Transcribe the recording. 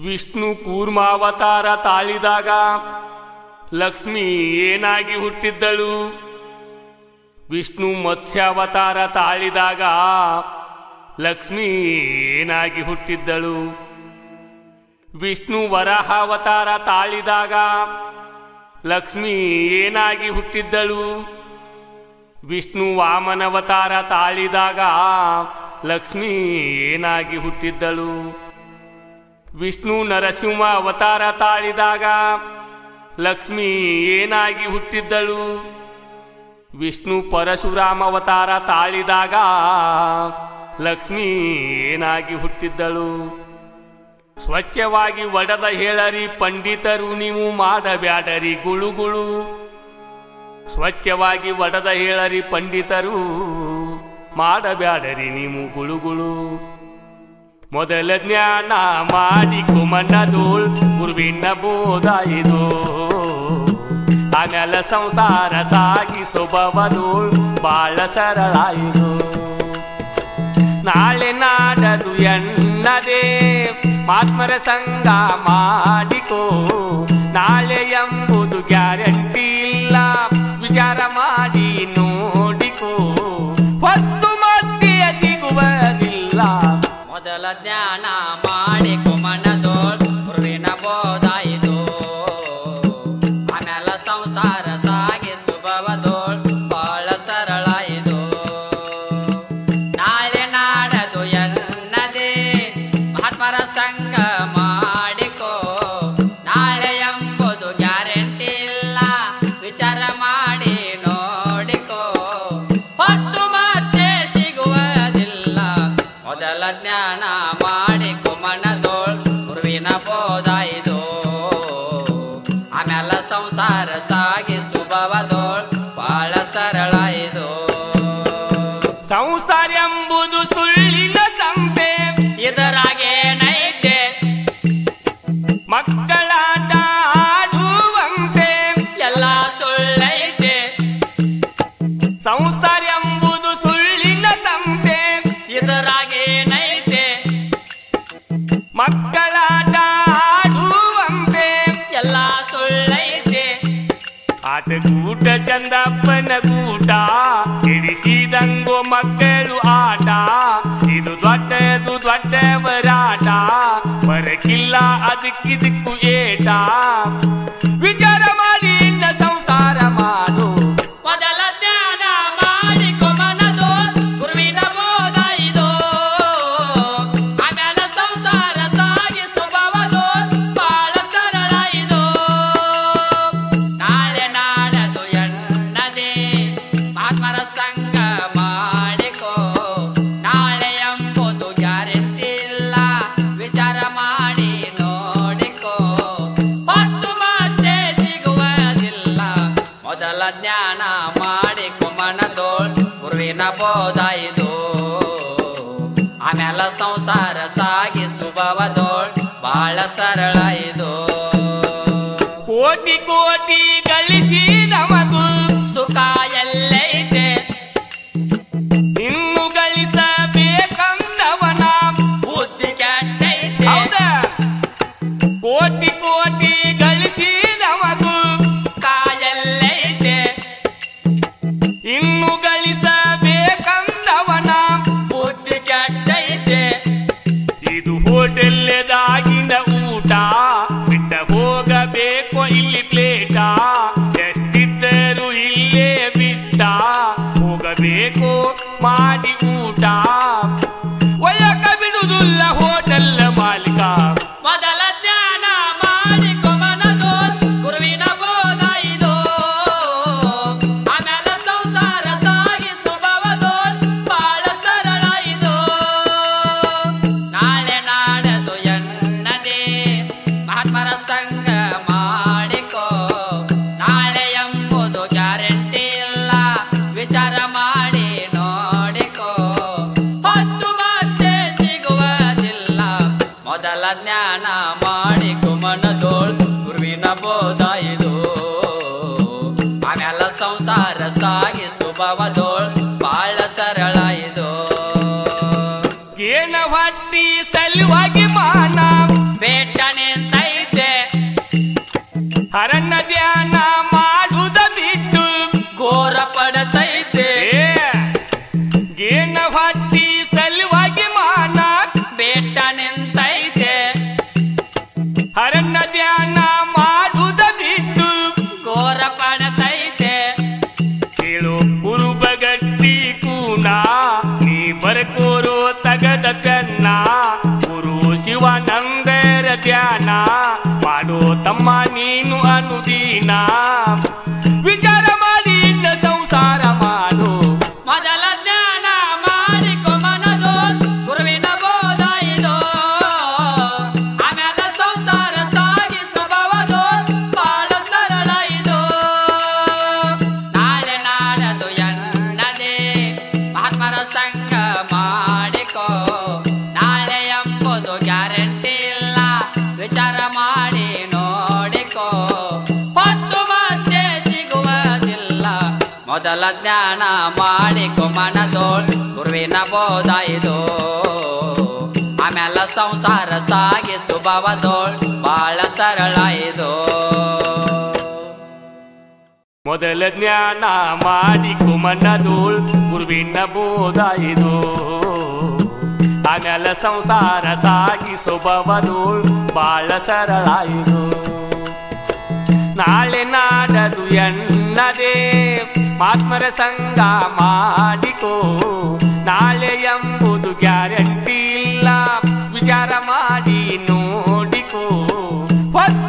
ವಿಷ್ಣು ಕೂರ್ಮಾವತಾರ ತಾಳಿದಾಗ ಲಕ್ಷ್ಮಿ ಏನಾಗಿ ಹುಟ್ಟಿದ್ದಳು ವಿಷ್ಣು ಮತ್ಸ್ಯಾವತಾರ ತಾಳಿದಾಗ ಲಕ್ಷ್ಮಿ ಏನಾಗಿ ಹುಟ್ಟಿದ್ದಳು ವಿಷ್ಣು ವರಾಹಾವತಾರ ತಾಳಿದಾಗ ಲಕ್ಷ್ಮಿ ಏನಾಗಿ ಹುಟ್ಟಿದ್ದಳು ವಿಷ್ಣು ವಾಮನವತಾರ ತಾಳಿದಾಗ ಲಕ್ಷ್ಮಿ ಏನಾಗಿ ಹುಟ್ಟಿದ್ದಳು ವಿಷ್ಣು ನರಸಿಂಹ ಅವತಾರ ತಾಳಿದಾಗ ಲಕ್ಷ್ಮಿ ಏನಾಗಿ ಹುಟ್ಟಿದ್ದಳು ವಿಷ್ಣು ಪರಶುರಾಮ ಅವತಾರ ತಾಳಿದಾಗ ಲಕ್ಷ್ಮಿ ಏನಾಗಿ ಹುಟ್ಟಿದ್ದಳು ಸ್ವಚ್ಛವಾಗಿ ಒಡೆದ ಹೇಳರಿ ಪಂಡಿತರು ನೀವು ಮಾಡಬ್ಯಾಡರಿ ಗುಳುಗುಳು ಸ್ವಚ್ಛವಾಗಿ ಒಡೆದ ಹೇಳರಿ ಪಂಡಿತರು ಮಾಡಬ್ಯಾಡರಿ ನೀವು ಗುಳುಗುಳು ಮೊದಲ ಜ್ಞಾನ ಮಾಡಿ ಕುಮಣ್ಣದೋಳ್ ಗುರುವಿನ ಬೋಧ ಇದು ಆಮೇಲೆ ಸಂಸಾರ ಸಾಗಿ ಸೊಬವದೋಳ್ ಬಾಳ ಸರಳ ಇದು ನಾಳೆ ನಾಡದು ಎನ್ನದೇ ಮಾತ್ಮರ ಸಂಗ ಮಾಡಿಕೋ ನಾಳೆ ಎಂಬುದು ಗ್ಯಾರಂಟಿ ಇಲ್ಲ ವಿಚಾರ ಮಾಡಿ ನೋಡಿಕೋ ಹೊತ್ತು ಮಧ್ಯೆ ಸಿಗುವುದಿಲ್ಲ ಮೊದಲ ಜ್ಞಾನ ಮಾಡಿ ಕುಮಣ್ಣದೋಳ್ ಗುರುವಿನ ಬೋಧ ಇದು ಆಮೇಲೆ ಸಂಸಾರ ಸಾಗಿ ಸುಭವದೋಳ್ ಬಾಳ ಸರಳ ಇದು ನಾಳೆ ನಾಡದು ಎನ್ನದೇ ಮಹಾತ್ಮರ ಸಂಗ ಮಾಡಿಕೋ ನಾಳೆ ಎಂಬುದು ಗ್ಯಾರಂಟಿ ಇಲ್ಲ ವಿಚಾರ ಮಾಡಿ ನೋಡಿಕೋ ಹೊತ್ತು ಮತ್ತೆ ಸಿಗುವುದಿಲ್ಲ ಮೊದಲ ಜ್ಞಾನ ಮಾಡಿ ಕುಮಣ್ಣದೋಳ್ ಗುರುವಿನ ಬೋಧ ಇದು ಆಮೇಲೆ ಸಂಸಾರ ಸಾಗಿ ಸುಭವದೋಳ್ ಬಾಳ ಸರಳ ಇದು ಸಂಸಾರ ಎಂಬುದು ಸುಳ್ಳಿನ ಸಂತೆ ಇದರಾಗೇನೈತೆ ಮಕ್ಕಳಾಟ ಆಡುವಂತೆ ಎಲ್ಲ ಸುಳ್ಳೈತೆ ಸಂಸಾರ ಎಂಬುದು ಸುಳ್ಳಿನ ಸಂತೆ ಇದರಾಗೇನೈತೆ ಮಕ್ಕಳಾಟ ಆಡುವಂತೆ ಎಲ್ಲ ಸುಳ್ಳೈತೆ ಆಟಗೂಟ ಚಂದಪ್ಪನ ಗೂಟ ಹಿಡಿಸಿದಂಗೋ ಮಕ್ಕಳು ಆಟ ಇದು ದೊಡ್ಡದು ದೊಡ್ಡವರಾಟ ಬರಕಿಲ್ಲ ಅದಕ್ಕಿದಕ್ಕೂ ಏಟ ವಿಚಾರ ಮಾಡಿ ಇನ್ನ ಸಂಸಾರ ಮಾಡು ಮೊದಲ ಧ್ಯಾನ ಮಾಡಿ ಕೊಮನದು ಗುರುವಿನ ಬೋಧ ಇದು ಆಮೇಲೆ ಸಂಸಾರ ಸಾಗಿ ಸುಭವದು ಬಾಳ ಸರಳ ಇದು ನಾಳೆ ನಾಡದು ಎನ್ನದೆ ಮಹಾತ್ಮರ ಸಂಗ ಮಾಡಿಕೋ ನಾಳೆ ಎಂಬುದು ಗ್ಯಾರಂಟಿ ಇಲ್ಲ ವಿಚಾರ ಮಾಡಿ ನೋಡಿಕೋ ಹೊತ್ತು ಮತ್ತೆ ಸಿಗುವುದಿಲ್ಲ ಮೊದಲ ಜ್ಞಾನ ಮಾಡಿ ಕುಮಣದೋಳ್ ಗುರುವಿನ ಬೋಧ ಇದು ಆಮೇಲೆ ಸಂಸಾರ ಸಾಗಿ ಸುಭವದೋಳ್ ಬಾಳ ಸರಳ ಇದು ಕೋಟಿ ಕೋಟಿ ಗಳಿಸಿದ ಮಗು ಸುಖ ಎಲ್ಲೈತೆ ಇನ್ನು ಗಳಿಸಬೇಕಂದವನ ಬುದ್ಧಿ ಕೆಟ್ಟೈತೆ ಹೌದ ಕೋಟಿ ಕೋಟಿ ಗಳಿಸಿದ ಮಗು ಕಾಯಲ್ಲೈತೆ ಇನ್ನು ಗಳಿಸಬೇಕಂದವನ ಬುದ್ಧಿ ಕೆಟ್ಟೈತೆ ಇದು ಹೋಟೆಲ್ದಾಗಿನ ಊಟ ಬಿಟ್ಟ ಹೋಗಬೇಕು ಇಲ್ಲಿ ಪ್ಲೇಟ ಎಷ್ಟಿದ್ದರೂ ಇಲ್ಲೇ ಬಿಟ್ಟ ಹೋಗಬೇಕು ಮಾಡಿ ಊಟ ಒಯ್ಯಕ ಬಿಡುವುದಿಲ್ಲ ಹೋಟೆಲ್ ಮಾಲೀಕ ಮೊದಲ ಜ್ಞಾನ ಮಾಡಿ ಕೊಮನದು ಗುರುವಿನ ಬೋಧ ಇದು ಆಮೇಲೆ ಸಂಸಾರ ಸಾಗಿ ಸುಭವದು ಬಾಳ ಸರಳ ಇದು ನಾಳೆ ನಾಡದು ಎನ್ನದೆ ಮಹಾತ್ಮರ ಸಂಗ ಮಾಡಿಕೋ ನಾಳೆ ಎಂಬುದು ಗ್ಯಾರಂಟಿ ಇಲ್ಲ ವಿಚಾರ ಮಾಡಿ ನೋಡಿಕೋ ಹೊತ್ತು ಮತ್ತೆ ಸಿಗುವುದಿಲ್ಲ ಮೊದಲ ಜ್ಞಾನ ಮಾಡಿ ಕುಮನದೋಳ್ ಗುರುವಿನ ಬೋಧ ಇದು ಆಮೇಲೆ ಸಂಸಾರ ಸಾಗಿ ಸುಭವದೋಳ್ ಬಾಳ ಸರಳ ಇದು ಏನ ಹೊಟ್ಟಿ ಸಲುವಾಗಿ ಮಾನ ಬೇಟ ನಿಂತೈತೆ ಅರಣ್ಯ ಧ್ಯಾನ ಮಾಡುದ ಬಿಟ್ಟು ಘೋರ ಪಡತೈತೆ ಏ ಗೇನ ಹೊತ್ತಿ ಸಲುವಾಗಿ ಮಾನ ಬೇಟ ನಿಂತೈತೆ ಅರಣ್ಯ ಧ್ಯಾನ ಮಾಡುದ ಬಿಟ್ಟು ಘೋರ ಪಡತೈತೆ ಕೇಳು ಕುರುಬಗಟ್ಟಿ ಕೂನ ನೀ ಬರ್ಕೋರು ತಗದ ಕನ್ನ ಗುರು ಶಿವಾನಂದರ ಧ್ಯಾನ ಮಾಡೋ ತಮ್ಮ ನೀನು ಅನುದೀನ ವಿಚಾರ ಮಾಡಿ ಇನ್ನ ಸಂಸಾರ ಮಾಡು ಮೊದಲ ಜ್ಞಾನ ಮಾಡಿಕೊ ಮನದು ಗುರುವಿನ ಬೋಧ ಇದು ಆಮೇಲೆ ಸಂಸಾರ ಸಾಗಿಸಬಹುದು ಬಹಳ ಸರಳ ಇದು ನಾಳೆ ನಾಡದು ಎನ್ನದೆ ಮಹಾತ್ಮರ ಸಂಘ ಮಾಡಿಕೋ ನಾಳೆ ಎಂಬುದು ಗ್ಯಾರಂಟಿ ಇಲ್ಲ ವಿಚಾರ ಮಾಡಿ ನೋಡಿಕೋ ಹೊತ್ತು ಮತ್ತೆ ಸಿಗುವುದಿಲ್ಲ ಮೊದಲ ಜ್ಞಾನ ಮಾಡಿಕೊ ಮನದೋಳ್ ಗುರುವಿನ ಬೋಧ ಇದು ಆಮೇಲೆ ಸಂಸಾರ ಸಾಗಿಸು ಭವದೋಳ್ ಬಹಳ ಸರಳ ಇದು ಮೊದಲ ಜ್ಞಾನ ಮಾಡಿ ಕುಮನದೋಳ್ ಗುರುವಿನ ಬೋಧ ಇದು ಆಮೇಲೆ ಸಂಸಾರ ಸಾಗಿಸೋ ಬವದೋಳ್ ಬಾಳ ಸರಳ ಇದು ನಾಳೆ ನಾಡದು ಎನ್ನದೇ ಮಾತ್ಮರ ಸಂಗ ಮಾಡಿಕೋ ನಾಳೆ ಎಂಬುದು ಗ್ಯಾರಂಟಿ ಇಲ್ಲ ವಿಚಾರ ಮಾಡಿ ನೋಡಿಕೋ ಹೊತ್ತು